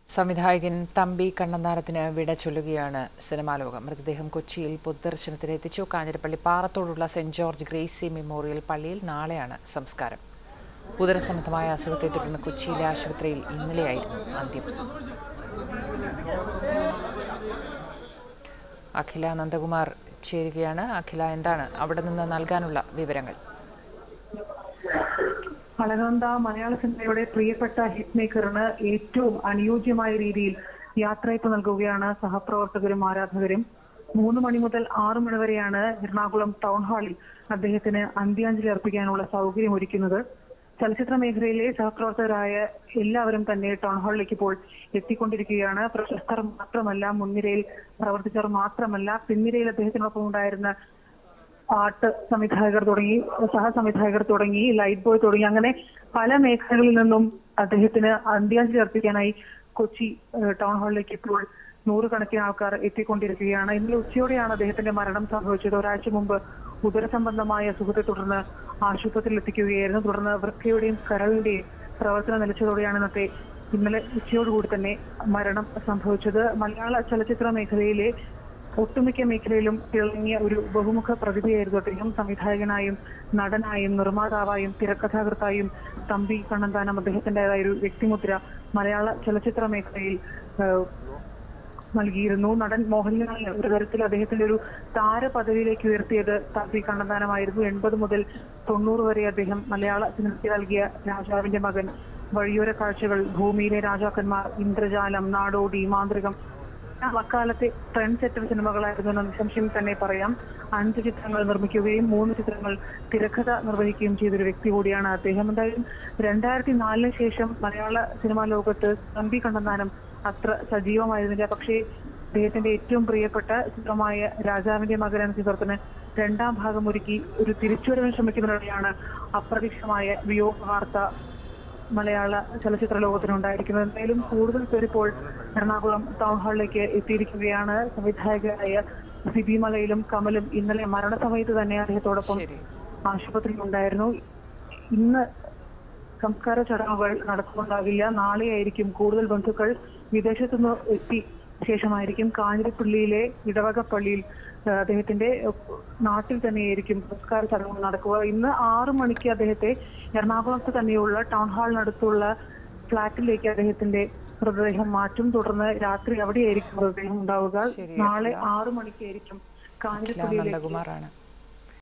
സംവിധായകൻ തമ്പി കണ്ണന്താനത്തിന് വിട ചൊല്ലുകയാണ് സിനിമാ ലോകം മൃതദേഹം കൊച്ചിയിൽ പൊതുദർശനത്തിന് എത്തിച്ചു കാഞ്ഞിരപ്പള്ളി പാറത്തോടുള്ള സെന്റ് ജോർജ് ഗ്രേസി മെമ്മോറിയൽ പള്ളിയിൽ നാളെയാണ് സംസ്കാരം ഉദരസംബന്ധമായ അസുഖത്തെ തുടർന്ന് കൊച്ചിയിലെ ആശുപത്രിയിൽ ഇന്നലെയായിരുന്നു അന്ത്യം അഖില നന്ദകുമാർ ചേരുകയാണ് അഖില എന്താണ് അവിടെ നിന്ന് നൽകാനുള്ള വിവരങ്ങൾ അളകന്ത മലയാള സിനിമയുടെ പ്രിയപ്പെട്ട ഹിറ്റ് മേക്കറിന് ഏറ്റവും അനുയോജ്യമായ രീതിയിൽ യാത്രയപ്പ് നൽകുകയാണ് സഹപ്രവർത്തകരും ആരാധകരും മൂന്ന് മണി മുതൽ ആറു മണി വരെയാണ് എറണാകുളം ടൗൺ ഹാളിൽ അദ്ദേഹത്തിന് അന്ത്യാഞ്ജലി അർപ്പിക്കാനുള്ള സൗകര്യം ഒരുക്കുന്നത് ചലച്ചിത്ര മേഖലയിലെ സഹപ്രവർത്തകരായ എല്ലാവരും തന്നെ ടൗൺ ഹാളിലേക്ക് ഇപ്പോൾ എത്തിക്കൊണ്ടിരിക്കുകയാണ് പ്രശസ്തർ മാത്രമല്ല മുൻനിരയിൽ പ്രവർത്തിച്ചവർ മാത്രമല്ല പിൻനിരയിൽ അദ്ദേഹത്തിനൊപ്പം ഉണ്ടായിരുന്ന ആർട്ട് സംവിധായകർ തുടങ്ങി സഹസംവിധായകർ തുടങ്ങി ലൈറ്റ് ബോയ് തുടങ്ങി അങ്ങനെ പല മേഖലകളിൽ നിന്നും അദ്ദേഹത്തിന് അന്ത്യാഞ്ജലി അർപ്പിക്കാനായി കൊച്ചി ഏഹ്, ടൗൺ ഹാളിലേക്ക് ഇപ്പോൾ നൂറുകണക്കിന് ആൾക്കാർ എത്തിക്കൊണ്ടിരിക്കുകയാണ് ഇന്നലെ ഉച്ചയോടെയാണ് അദ്ദേഹത്തിന്റെ മരണം സംഭവിച്ചത് ഒരാഴ്ച മുമ്പ് ഉദര സംബന്ധമായ അസുഖത്തെ തുടർന്ന് ആശുപത്രിയിൽ എത്തിക്കുകയായിരുന്നു തുടർന്ന് വൃക്കയുടെയും കരളിന്റെയും പ്രവർത്തനം നിലച്ചതോടെയാണ് ഇന്നത്തെ ഇന്നലെ ഉച്ചയോടുകൂടി തന്നെ മരണം സംഭവിച്ചത് മലയാള ചലച്ചിത്ര മേഖലയിലെ ഒട്ടുമിക്ക മേഖലയിലും തിളങ്ങിയ ഒരു ബഹുമുഖ പ്രതിഭയായിരുന്നു അദ്ദേഹം സംവിധായകനായും നടനായും നിർമ്മാതാവായും തിരക്കഥാകൃത്തായും തമ്പി കണ്ണന്താനം അദ്ദേഹത്തിൻ്റെതായ ഒരു വ്യക്തിമുദ്ര മലയാള ചലച്ചിത്ര മേഖലയിൽ ഏഹ്, നൽകിയിരുന്നു നടൻ മോഹൻലാലിന് ഒരു തരത്തിൽ അദ്ദേഹത്തിന്റെ ഒരു താര പദവിയിലേക്ക് ഉയർത്തിയത് തമ്പി കണ്ണന്താനമായിരുന്നു എൺപത് മുതൽ തൊണ്ണൂറ് വരെ അദ്ദേഹം മലയാള സിനിമയ്ക്ക് നൽകിയ രാജാവിന്റെ മകൻ വഴിയോര കാഴ്ചകൾ ഭൂമിയിലെ രാജാക്കന്മാർ ഇന്ദ്രജാലം നാടോടി മാന്ത്രികം എല്ലാം അക്കാലത്തെ ട്രെൻഡ് സെറ്റർ സിനിമകളായിരുന്നു എന്ന് നിസ്സംശയം തന്നെ പറയാം അഞ്ച് ചിത്രങ്ങൾ നിർമ്മിക്കുകയും മൂന്ന് ചിത്രങ്ങൾ തിരക്കഥ നിർവഹിക്കുകയും ചെയ്തൊരു വ്യക്തി കൂടിയാണ് അദ്ദേഹം എന്തായാലും രണ്ടായിരത്തി നാലിന് ശേഷം മലയാള സിനിമാ ലോകത്ത് തമ്പി കണ്ണന്താനം അത്ര സജീവമായിരുന്നില്ല പക്ഷേ അദ്ദേഹത്തിന്റെ ഏറ്റവും പ്രിയപ്പെട്ട ചിത്രമായ രാജാവിന്റെ മകൻ എന്ന ചിത്രത്തിന് രണ്ടാം ഭാഗം ഒരുക്കി ഒരു തിരിച്ചുവരവിന് ശ്രമിക്കുന്നതിനിടെയാണ് അപ്രതീക്ഷിതമായ വിയോഗ വാർത്ത മലയാള ചലച്ചിത്ര ലോകത്തിനുണ്ടായിരിക്കുന്നത് എന്തായാലും കൂടുതൽ പേർ ഇപ്പോൾ എറണാകുളം ടൗൺ ഹാളിലേക്ക് എത്തിയിരിക്കുകയാണ് സംവിധായകരായ സിബി മലയിലും കമലും ഇന്നലെ മരണസമയത്ത് തന്നെ അദ്ദേഹത്തോടൊപ്പം ശരി ആശുപത്രിയിൽ ഉണ്ടായിരുന്നു ഇന്ന് സംസ്കാര ചടങ്ങുകൾ നടക്കുന്നുണ്ടാകില്ല നാളെയായിരിക്കും കൂടുതൽ ബന്ധുക്കൾ വിദേശത്തുനിന്ന് എത്തി ശേഷമായിരിക്കും കാഞ്ഞിരപ്പള്ളിയിലെ ഇടവക പള്ളിയിൽ ആ, അദ്ദേഹത്തിന്റെ ഒപ്പ് നാട്ടിൽ തന്നെയായിരിക്കും സംസ്കാര ചടങ്ങുകൾ നടക്കുക ഇന്ന് ആറു മണിക്ക് അദ്ദേഹത്തെ എറണാകുളത്ത് തന്നെയുള്ള ടൗൺ ഹാളിനടുത്തുള്ള ഫ്ളാറ്റിലേക്ക് അദ്ദേഹത്തിന്റെ മൃതദേഹം മാറ്റും തുടർന്ന് രാത്രി അവിടെയായിരിക്കും മൃതദേഹം ഉണ്ടാവുക ശരി, നാളെ അഖില. ആറു മണിക്കായിരിക്കും അഖില കാഞ്ഞിരപ്പള്ളിയിലേക്ക് നന്ദകുമാറാണ്